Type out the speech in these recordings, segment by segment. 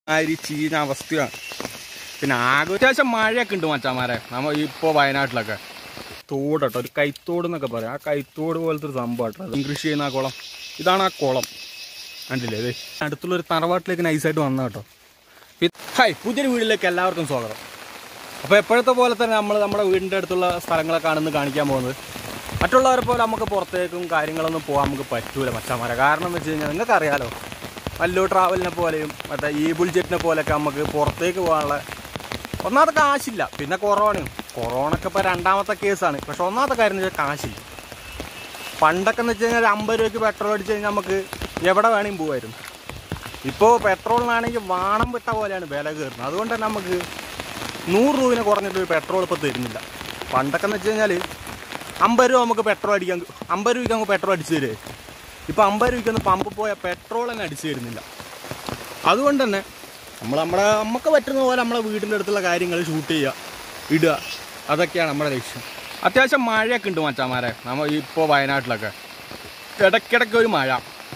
ആരി ചീഞ്ഞ അവസ്ഥയാണ് പിന്നെ ആകെ അത്യാവശ്യം മഴയൊക്കെ ഉണ്ട് മച്ചാമാരെ നമ്മ ഇപ്പോൾ വയനാട്ടിലൊക്കെ തോടട്ടോ ഒരു കൈത്തോട് എന്നൊക്കെ പറയാം ആ കൈത്തോട് പോലത്തെ ഒരു സംഭവം കേട്ടോ കൃഷി ചെയ്യുന്ന ആ കുളം ഇതാണ് ആ കുളം കണ്ടില്ലേ ഇത് അടുത്തുള്ള ഒരു തറവാട്ടിലേക്ക് നൈസായിട്ട് വന്ന കേട്ടോ പി- ഹായ് പുതിയൊരു വീട്ടിലേക്ക് എല്ലാവർക്കും സ്വാഗതം അപ്പോൾ എപ്പോഴത്തെ പോലെ തന്നെ നമ്മൾ നമ്മുടെ വീടിൻ്റെ അടുത്തുള്ള സ്ഥലങ്ങളൊക്കെയാണ് ഇന്ന് കാണിക്കാൻ പോകുന്നത് മറ്റുള്ളവരെ പോലെ നമുക്ക് പുറത്തേക്കും കാര്യങ്ങളൊന്നും പോകാൻ നമുക്ക് പറ്റൂല മച്ചാമാരെ കാരണം എന്ന് വെച്ച് കഴിഞ്ഞാൽ നിങ്ങൾക്ക് അറിയാലോ വല്ലു ട്രാവലിനെ പോലെയും മറ്റേ ഈ ബുൾജെറ്റിനെ പോലെയൊക്കെ നമുക്ക് പുറത്തേക്ക് പോകാനുള്ള ഒന്നാമത്തെ കാശില്ല പിന്നെ കൊറോണയും കൊറോണയൊക്കെ ഇപ്പോൾ രണ്ടാമത്തെ കേസാണ് പക്ഷെ ഒന്നാമത്തെ കാര്യം എന്ന് വെച്ചാൽ കാശില്ല പണ്ടൊക്കെ എന്ന് വെച്ച് കഴിഞ്ഞാൽ ഒരു അമ്പത് രൂപയ്ക്ക് പെട്രോൾ അടിച്ച് കഴിഞ്ഞാൽ നമുക്ക് എവിടെ വേണമെങ്കിലും പോകുമായിരുന്നു ഇപ്പോൾ പെട്രോളിനാണെങ്കിൽ വാണം വിട്ട പോലെയാണ് വില കയറുന്നത് അതുകൊണ്ട് തന്നെ നമുക്ക് നൂറ് രൂപന് കുറഞ്ഞിട്ട് ഒരു പെട്രോൾ ഇപ്പോൾ തരുന്നില്ല പണ്ടൊക്കെ എന്ന് വെച്ച് കഴിഞ്ഞാൽ അമ്പത് രൂപ നമുക്ക് പെട്രോൾ അടിക്കാൻ അമ്പത് രൂപയ്ക്ക് നമുക്ക് പെട്രോൾ അടിച്ചു തരുമേ ഇപ്പോൾ അമ്പത് രൂപയ്ക്കൊന്ന് പമ്പ് പോയാൽ പെട്രോൾ തന്നെ അടിച്ചു തരുന്നില്ല അതുകൊണ്ട് തന്നെ നമ്മൾ നമ്മുടെ നമുക്ക് പറ്റുന്ന പോലെ നമ്മളെ വീടിൻ്റെ അടുത്തുള്ള കാര്യങ്ങൾ ഷൂട്ട് ചെയ്യുക ഇടുക അതൊക്കെയാണ് നമ്മുടെ ലക്ഷ്യം അത്യാവശ്യം മഴയൊക്കെ ഉണ്ട് മച്ചാമാരെ നമ്മൾ ഇപ്പോൾ വയനാട്ടിലൊക്കെ ഇടയ്ക്കിടയ്ക്ക് ഒരു മഴ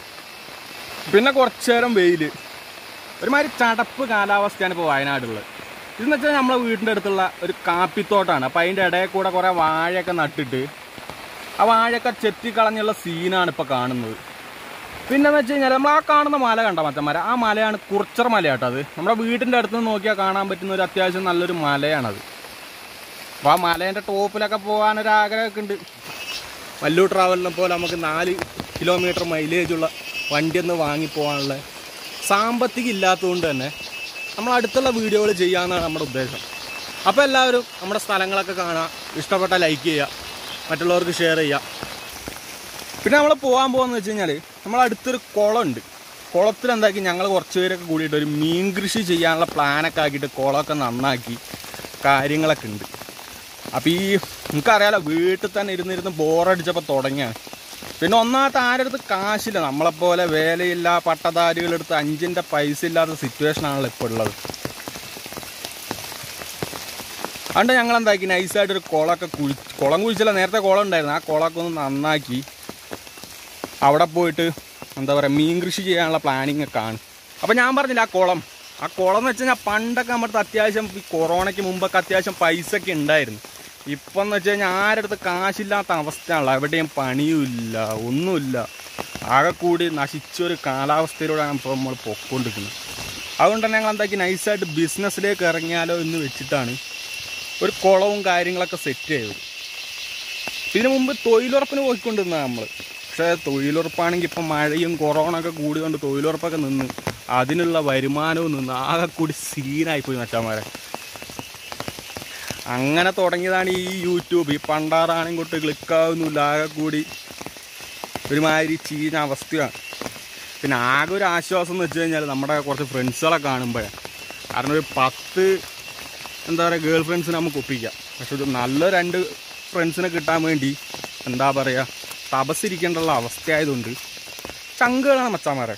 പിന്നെ കുറച്ച് നേരം വെയിൽ ഒരുമാതിരി ചടപ്പ് കാലാവസ്ഥയാണ് ഇപ്പോൾ വയനാടുള്ളത് ഇതെന്ന് വെച്ചാൽ നമ്മളെ വീടിൻ്റെ അടുത്തുള്ള ഒരു കാപ്പിത്തോട്ടാണ് അപ്പോൾ അതിൻ്റെ ഇടയിൽ കൂടെ കുറേ വാഴയൊക്കെ നട്ടിട്ട് ആ വാഴയൊക്കെ ചെത്തിക്കളഞ്ഞുള്ള സീനാണ് ഇപ്പോൾ കാണുന്നത് പിന്നെന്ന് വെച്ച് കഴിഞ്ഞാൽ നമ്മൾ ആ കാണുന്ന മല കണ്ട മച്ചന്മാരെ ആ മലയാണ് കുർച്ചർ മല കേട്ടോ അത് നമ്മുടെ വീടിൻ്റെ അടുത്ത് നിന്ന് നോക്കിയാൽ കാണാൻ പറ്റുന്ന ഒരു അത്യാവശ്യം നല്ലൊരു മലയാണത് അപ്പോൾ ആ മലേൻ്റെ ടോപ്പിലൊക്കെ പോകാനൊരു ആഗ്രഹമൊക്കെ ഉണ്ട് വല്ലു ട്രാവലിനെ പോലെ നമുക്ക് നാല് കിലോമീറ്റർ മൈലേജുള്ള വണ്ടി ഒന്ന് വാങ്ങി പോകാനുള്ള സാമ്പത്തികം ഇല്ലാത്തതുകൊണ്ട് തന്നെ നമ്മൾ അടുത്തുള്ള വീഡിയോകൾ ചെയ്യാമെന്നാണ് നമ്മുടെ ഉദ്ദേശം അപ്പോൾ എല്ലാവരും നമ്മുടെ സ്ഥലങ്ങളൊക്കെ കാണുക ഇഷ്ടപ്പെട്ട ലൈക്ക് ചെയ്യുക മറ്റുള്ളവർക്ക് ഷെയർ ചെയ്യുക പിന്നെ നമ്മൾ പോകാൻ പോകുന്നത് വെച്ച് കഴിഞ്ഞാൽ നമ്മൾ അടുത്തൊരു കുളമുണ്ട് കുളത്തിൽ എന്താക്കി ഞങ്ങൾ കുറച്ച് പേരൊക്കെ കൂടിയിട്ട് ഒരു മീൻ കൃഷി ചെയ്യാനുള്ള പ്ലാനൊക്കെ ആക്കിയിട്ട് കുളമൊക്കെ നന്നാക്കി കാര്യങ്ങളൊക്കെ ഉണ്ട് അപ്പോൾ ഈ നിങ്ങൾക്കറിയാലോ വീട്ടിൽ തന്നെ ഇരുന്നിരുന്ന് ബോറടിച്ചപ്പോൾ തുടങ്ങിയാണ് പിന്നെ ഒന്നാമത്തെ ആരുടെ അടുത്ത് കാശില്ല നമ്മളെപ്പോലെ വേലയില്ല പട്ടധാരികളെടുത്ത് അഞ്ചിൻ്റെ പൈസ ഇല്ലാത്ത സിറ്റുവേഷനാണല്ലോ ഇപ്പോൾ ഉള്ളത് അതുകൊണ്ട് ഞങ്ങൾ എന്താക്കി നൈസായിട്ട് ഒരു കുളമൊക്കെ കുഴി കുളം കുഴിച്ചില്ല നേരത്തെ കുളം ഉണ്ടായിരുന്നു ആ കുളമൊക്കെ ഒന്ന് നന്നാക്കി അവിടെ പോയിട്ട് എന്താ പറയുക മീൻ കൃഷി ചെയ്യാനുള്ള പ്ലാനിങ് ഒക്കെ ആണ് അപ്പോൾ ഞാൻ പറഞ്ഞില്ല ആ കുളം ആ കുളം എന്ന് വെച്ച് കഴിഞ്ഞാൽ പണ്ടൊക്കെ നമ്മുടെ അടുത്ത് അത്യാവശ്യം ഈ കൊറോണയ്ക്ക് മുമ്പൊക്കെ അത്യാവശ്യം പൈസ ഒക്കെ ഉണ്ടായിരുന്നു ഇപ്പം എന്ന് വെച്ച് കഴിഞ്ഞാൽ ആരുടെ അടുത്ത് കാശില്ലാത്ത അവസ്ഥയാണല്ലോ എവിടെയും പണിയുമില്ല ഒന്നുമില്ല ആകെ കൂടി നശിച്ചൊരു കാലാവസ്ഥയിലൂടെയാണ് ഇപ്പോൾ നമ്മൾ പൊക്കോണ്ടിരിക്കുന്നത് അതുകൊണ്ട് തന്നെ ഞങ്ങൾ എന്താക്കി നൈസായിട്ട് ബിസിനസ്സിലേക്ക് ഇറങ്ങിയാലോ എന്ന് വെച്ചിട്ടാണ് ഒരു കുളവും കാര്യങ്ങളൊക്കെ സെറ്റ് ചെയ്തത് ഇതിനു മുമ്പ് തൊഴിലുറപ്പിന് പോയിക്കൊണ്ടിരുന്ന നമ്മൾ പക്ഷേ തൊഴിലുറപ്പാണെങ്കിൽ ഇപ്പം മഴയും കൊറോണ ഒക്കെ കൂടിക്കൊണ്ട് തൊഴിലുറപ്പൊക്കെ നിന്ന് അതിനുള്ള വരുമാനവും നിന്ന് ആകെ കൂടി സീനായി പോയി മച്ചാമാരെ അങ്ങനെ തുടങ്ങിയതാണ് ഈ യൂട്യൂബ് ഈ പണ്ടാറാണെങ്കിൽ കൊണ്ട് ക്ലിക്കാവുന്നില്ല ആകെ കൂടി ഒരുമാതിരി ചീഞ്ഞ അവസ്ഥയാണ് പിന്നെ ആകെ ഒരു ആശ്വാസം എന്ന് വെച്ച് കഴിഞ്ഞാൽ നമ്മുടെ കുറച്ച് ഫ്രണ്ട്സുകളെ കാണുമ്പോഴാണ് കാരണം ഒരു പത്ത് എന്താ പറയുക ഗേൾ ഫ്രണ്ട്സിനെ നമുക്ക് ഒപ്പിക്കാം പക്ഷെ ഒരു നല്ല രണ്ട് ഫ്രണ്ട്സിനെ കിട്ടാൻ വേണ്ടി എന്താ പറയുക തപസ്സിരിക്കേണ്ടുള്ള അവസ്ഥയായതുകൊണ്ട് ചങ്കുകളാണ് മച്ചാമാരെ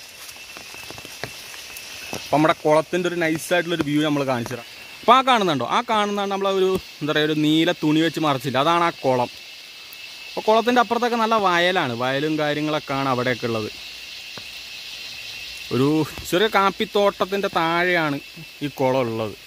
അപ്പം നമ്മുടെ കുളത്തിൻ്റെ ഒരു നൈസായിട്ടുള്ളൊരു വ്യൂ നമ്മൾ കാണിച്ചു തരാം അപ്പോൾ ആ കാണുന്നുണ്ടോ ആ കാണുന്നതാണ് നമ്മളെ ഒരു എന്താ പറയുക ഒരു നീല തുണി വെച്ച് മറച്ചില്ല അതാണ് ആ കുളം അപ്പോൾ കുളത്തിൻ്റെ അപ്പുറത്തൊക്കെ നല്ല വയലാണ് വയലും കാര്യങ്ങളൊക്കെയാണ് അവിടെയൊക്കെ ഉള്ളത് ഒരു ചെറിയ കാപ്പിത്തോട്ടത്തിൻ്റെ താഴെയാണ് ഈ കുളം ഉള്ളത്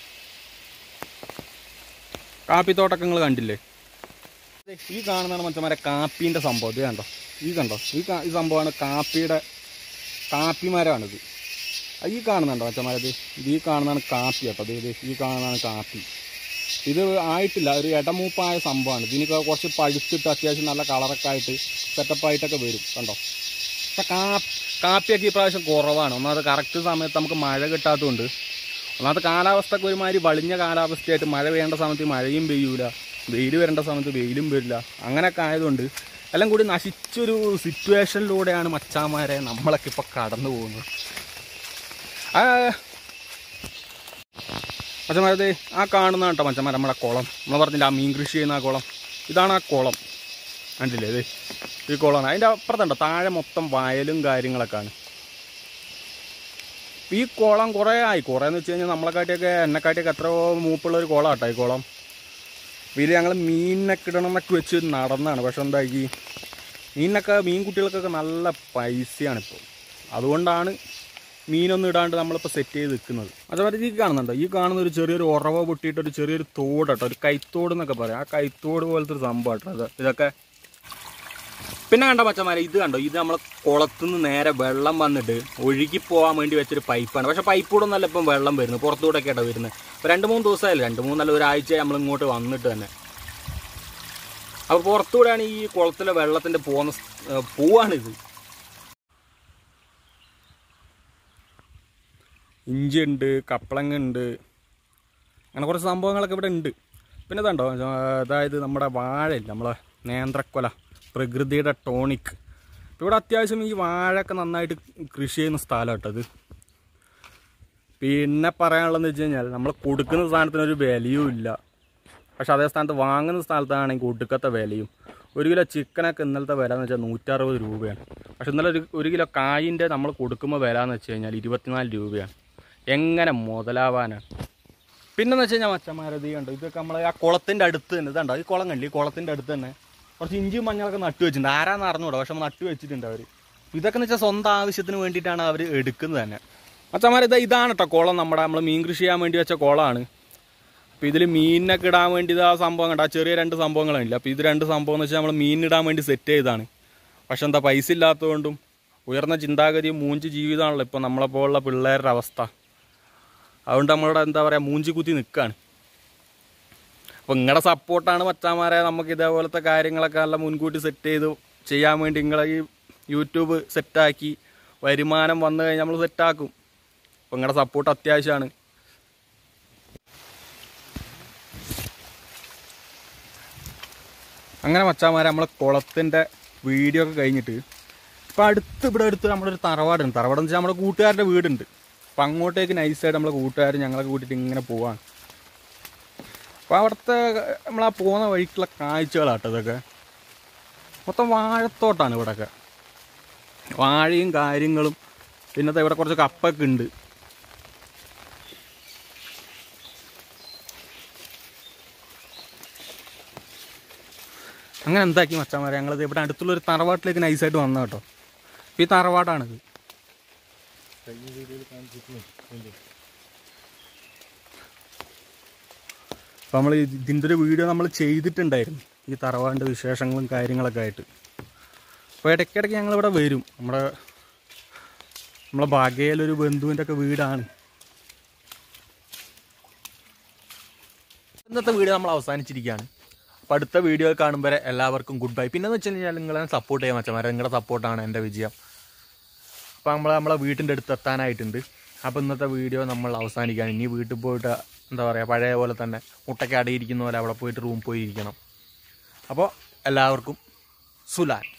കാപ്പിത്തോട്ടൊക്കെ നിങ്ങൾ കണ്ടില്ലേ ദേ, ഈ കാണുന്നതാണ് മച്ചന്മാരെ കാപ്പീൻ്റെ സംഭവം ഇത് കണ്ടോ ഈ കണ്ടോ ഈ കാ- ഈ സംഭവമാണ് കാപ്പിയുടെ കാപ്പി മരമാണിത് ആ, ഈ കാണുന്നുണ്ടോ മച്ചന്മാരെ ഇത് ഇത് ഈ കാണുന്നതാണ് കാപ്പി കേട്ടോ ഇത് ഇത് ഈ കാണുന്നതാണ് കാപ്പി ഇത് ആയിട്ടില്ല ഒരു ഇടമൂപ്പായ സംഭവമാണ് ഇതിന് കുറച്ച് പഴുത്തിട്ട് അത്യാവശ്യം നല്ല കളറൊക്കെ ആയിട്ട് സെറ്റപ്പായിട്ടൊക്കെ വരും കണ്ടോ പക്ഷെ കാ കാപ്പിയൊക്കെ ഈ പ്രാവശ്യം കുറവാണ് ഒന്നാമത് കറക്റ്റ് സമയത്ത് നമുക്ക് മഴ കിട്ടാത്തതുകൊണ്ട് ഒന്നാമത്തെ കാലാവസ്ഥക്ക് ഒരുമാതിരി വളിഞ്ഞ കാലാവസ്ഥയായിട്ട് മഴ പെയ്യേണ്ട സമയത്ത് മഴയും പെയ്യൂല വെയിൽ വരേണ്ട സമയത്ത് വെയിലും വരില്ല അങ്ങനെയൊക്കെ ആയതുകൊണ്ട് എല്ലാം കൂടി നശിച്ചൊരു സിറ്റുവേഷനിലൂടെയാണ് മച്ചാമാരെ നമ്മളൊക്കെ ഇപ്പോൾ കടന്നു പോകുന്നത് ആ മച്ചന്മാരത് ആ കാണുന്ന കേട്ടോ മച്ചന്മാർ നമ്മുടെ കുളം നമ്മൾ പറഞ്ഞില്ല ആ മീൻ കൃഷി ചെയ്യുന്ന ആ കുളം ഇതാണ് ആ കുളം കണ്ടില്ലേ ഇത് ഈ കുളമാണ് അതിൻ്റെ അപ്പുറത്തുണ്ടോ താഴെ മൊത്തം വയലും കാര്യങ്ങളൊക്കെയാണ് ഈ കുളം കുറേ ആയി കുറേ എന്ന് വെച്ച് കഴിഞ്ഞാൽ നമ്മളെക്കാട്ടിയൊക്കെ എന്നെക്കാട്ടിയൊക്കെ എത്രയോ മൂപ്പുള്ള ഒരു കുളം കേട്ടോ ഈ കുളം ഇതിൽ ഞങ്ങൾ മീനിനൊക്കെ ഇടണം എന്നൊക്കെ വെച്ച് നടന്നാണ് പക്ഷെ എന്താക്കി മീനിനൊക്കെ മീൻ കുട്ടികൾക്കൊക്കെ നല്ല പൈസയാണ് ഇപ്പോൾ അതുകൊണ്ടാണ് മീനൊന്നും ഇടാണ്ട് നമ്മളിപ്പോൾ സെറ്റ് ചെയ്ത് നിൽക്കുന്നത് അതേപോലെ ഈ കാണുന്നുണ്ടോ ഈ കാണുന്ന ഒരു ചെറിയൊരു ഉറവ പൊട്ടിയിട്ട് ഒരു ചെറിയൊരു തോട് കേട്ടോ ഒരു കൈത്തോട് എന്നൊക്കെ പറയാം ആ കൈത്തോട് പോലത്തെ ഒരു സംഭവം കേട്ടോ ഇത് ഇതൊക്കെ പിന്നെ കണ്ട പച്ചമാരെ ഇത് കണ്ടോ ഇത് നമ്മളെ കുളത്തുനിന്ന് നേരെ വെള്ളം വന്നിട്ട് ഒഴുകി പോകാൻ വേണ്ടി വെച്ചൊരു പൈപ്പാണ് പക്ഷെ പൈപ്പ് കൂടെ ഒന്നല്ല ഇപ്പം വെള്ളം വരുന്നത് പുറത്തൂടെ ഒക്കെ വരുന്നത് ഇപ്പം രണ്ട് മൂന്ന് ദിവസമായില്ല രണ്ട് മൂന്നല്ല ഒരാഴ്ച നമ്മൾ ഇങ്ങോട്ട് വന്നിട്ട് തന്നെ അപ്പോൾ പുറത്തൂടെയാണ് ഈ കുളത്തിലെ വെള്ളത്തിൻ്റെ പോകുന്ന സ്- ഏർ പൂവാണിത് ഇഞ്ചി ഉണ്ട് കപ്പളങ്ങ ഉണ്ട് അങ്ങനെ കുറച്ച് സംഭവങ്ങളൊക്കെ ഇവിടെ ഉണ്ട് പിന്നെ ഇതുണ്ടോ ആ, അതായത് നമ്മുടെ വാഴയില്ല നമ്മളെ നേന്ത്രക്കൊല പ്രകൃതിയുടെ ടോണിക് ഇവിടെ അത്യാവശ്യം ഈ വാഴയൊക്കെ നന്നായിട്ട് കൃഷി ചെയ്യുന്ന സ്ഥലം കേട്ടോ ഇത് പിന്നെ പറയാനുള്ളതെന്ന് വെച്ച് കഴിഞ്ഞാൽ നമ്മൾ കൊടുക്കുന്ന സാധനത്തിന് ഒരു വിലയും ഇല്ല പക്ഷെ അതേ സ്ഥാനത്ത് വാങ്ങുന്ന സ്ഥലത്താണെങ്കിൽ കൊടുക്കത്തെ വിലയും ഒരു കിലോ ചിക്കനൊക്കെ ഇന്നലത്തെ വില എന്ന് വെച്ചാൽ നൂറ്ററുപത് രൂപയാണ് പക്ഷെ ഇന്നലെ ഒരു ഒരു കിലോ കായിൻ്റെ നമ്മൾ കൊടുക്കുമ്പോൾ വില എന്ന് വെച്ച് കഴിഞ്ഞാൽ ഇരുപത്തിനാല് രൂപയാണ് എങ്ങനെ മുതലാവാനാണ് പിന്നെന്ന് വെച്ച് കഴിഞ്ഞാൽ മച്ചന്മാരത് കണ്ടോ ഇതൊക്കെ നമ്മൾ ആ കുളത്തിൻ്റെ അടുത്ത് തന്നെ ഇതുണ്ടോ ഈ കുളം കണ്ടില്ലേ ഈ കുളത്തിൻ്റെ അടുത്ത് തന്നെ കുറച്ച് ഇഞ്ചിയും മഞ്ഞളൊക്കെ നട്ടു വെച്ചിട്ടുണ്ട് ആരാന്ന് അറിഞ്ഞൂടാ പക്ഷെ നട്ടു വെച്ചിട്ടുണ്ട് അവർ ഇതൊക്കെ എന്ന് വെച്ചാൽ സ്വന്തം ആവശ്യത്തിന് വേണ്ടിയിട്ടാണ് അവർ എടുക്കുന്നത് തന്നെ മച്ചന്മാർ ഇത് ഇതാണ് കേട്ടോ കുളം നമ്മുടെ നമ്മൾ മീൻ കൃഷി ചെയ്യാൻ വേണ്ടി വെച്ച കുളമാണ് അപ്പോൾ ഇതിൽ മീനിനൊക്കെ ഇടാൻ വേണ്ടി ഇത് ആ സംഭവം കണ്ട ആ ചെറിയ രണ്ട് സംഭവങ്ങളില്ല അപ്പോൾ ഇത് രണ്ട് സംഭവം എന്ന് വെച്ചാൽ നമ്മൾ മീനിടാൻ വേണ്ടി സെറ്റ് ചെയ്തതാണ് പക്ഷെ എന്താ പൈസ ഇല്ലാത്തതുകൊണ്ടും ഉയർന്ന ചിന്താഗതിയും മൂഞ്ച് ജീവിതമാണല്ലോ ഇപ്പോൾ നമ്മളെപ്പോലുള്ള പിള്ളേരുടെ അവസ്ഥ അതുകൊണ്ട് നമ്മളിവിടെ എന്താ പറയുക മൂഞ്ചി കുത്തി നിൽക്കുകയാണ് അപ്പോൾ നിങ്ങളുടെ സപ്പോർട്ടാണ് മച്ചാമാരെ നമുക്ക് ഇതേപോലത്തെ കാര്യങ്ങളൊക്കെ നല്ല മുൻകൂട്ടി സെറ്റ് ചെയ്ത് ചെയ്യാൻ വേണ്ടി നിങ്ങളെ ഈ യൂട്യൂബ് സെറ്റാക്കി വരുമാനം വന്നു കഴിഞ്ഞാൽ നമ്മൾ സെറ്റാക്കും അപ്പോൾ നിങ്ങളുടെ സപ്പോർട്ട് അത്യാവശ്യമാണ് അങ്ങനെ മച്ചാമാരെ നമ്മളെ കുളത്തിൻ്റെ വീഡിയോ ഒക്കെ കഴിഞ്ഞിട്ട് ഇപ്പം അടുത്ത് ഇവിടെ അടുത്ത് നമ്മുടെ ഒരു തറവാടുണ്ട് തറവാടെന്ന് വെച്ചാൽ നമ്മുടെ കൂട്ടുകാരുടെ വീടുണ്ട് അപ്പം അങ്ങോട്ടേക്ക് നൈസായിട്ട് നമ്മളെ കൂട്ടുകാർ ഞങ്ങളൊക്കെ കൂട്ടിയിട്ട് ഇങ്ങനെ പോവാണ് അപ്പോൾ അവിടുത്തെ നമ്മളാ പോകുന്ന വഴിക്കുള്ള കാഴ്ചകളാട്ടോ ഇതൊക്കെ മൊത്തം വാഴത്തോട്ടാണ് ഇവിടെയൊക്കെ വാഴയും കാര്യങ്ങളും പിന്നത്തെ ഇവിടെ കുറച്ച് കപ്പൊക്കെ ഉണ്ട് അങ്ങനെ എന്താക്കി മച്ചാമാരെ ഞങ്ങളിത് ഇവിടെ അടുത്തുള്ള ഒരു തറവാട്ടിലേക്ക് നൈസായിട്ട് വന്ന കേട്ടോ ഈ തറവാടാണിത് അപ്പം നമ്മൾ ഇതിൻ്റെ ഒരു വീഡിയോ നമ്മൾ ചെയ്തിട്ടുണ്ടായിരുന്നു ഈ തറവാടിൻ്റെ വിശേഷങ്ങളും കാര്യങ്ങളൊക്കെ ആയിട്ട് അപ്പോൾ ഇടയ്ക്കിടയ്ക്ക് ഞങ്ങളിവിടെ വരും നമ്മുടെ നമ്മളെ ഭാഗ്യയിലൊരു ബന്ധുവിൻ്റെ ഒക്കെ വീടാണ് ഇന്നത്തെ വീഡിയോ നമ്മൾ അവസാനിച്ചിരിക്കുകയാണ് അപ്പോൾ അടുത്ത വീഡിയോ കാണുമ്പോൾ എല്ലാവർക്കും ഗുഡ് ബൈ പിന്നെ എന്ന് വെച്ച് കഴിഞ്ഞാൽ നിങ്ങളെ സപ്പോർട്ട് ചെയ്യാൻ വെച്ചാൽ നിങ്ങളുടെ സപ്പോർട്ടാണ് എൻ്റെ വിജയം അപ്പോൾ നമ്മൾ നമ്മളെ വീട്ടിൻ്റെ അടുത്ത് എത്താനായിട്ടുണ്ട് അപ്പോൾ ഇന്നത്തെ വീഡിയോ നമ്മൾ അവസാനിക്കുകയാണ് ഇനി വീട്ടിൽ പോയിട്ട് എന്താ പറയുക പഴയ പോലെ തന്നെ മുട്ടയ്ക്ക് അടിയിരിക്കുന്ന പോലെ അവിടെ പോയിട്ട് റൂം പോയി ഇരിക്കണം അപ്പോൾ എല്ലാവർക്കും സുലാൻ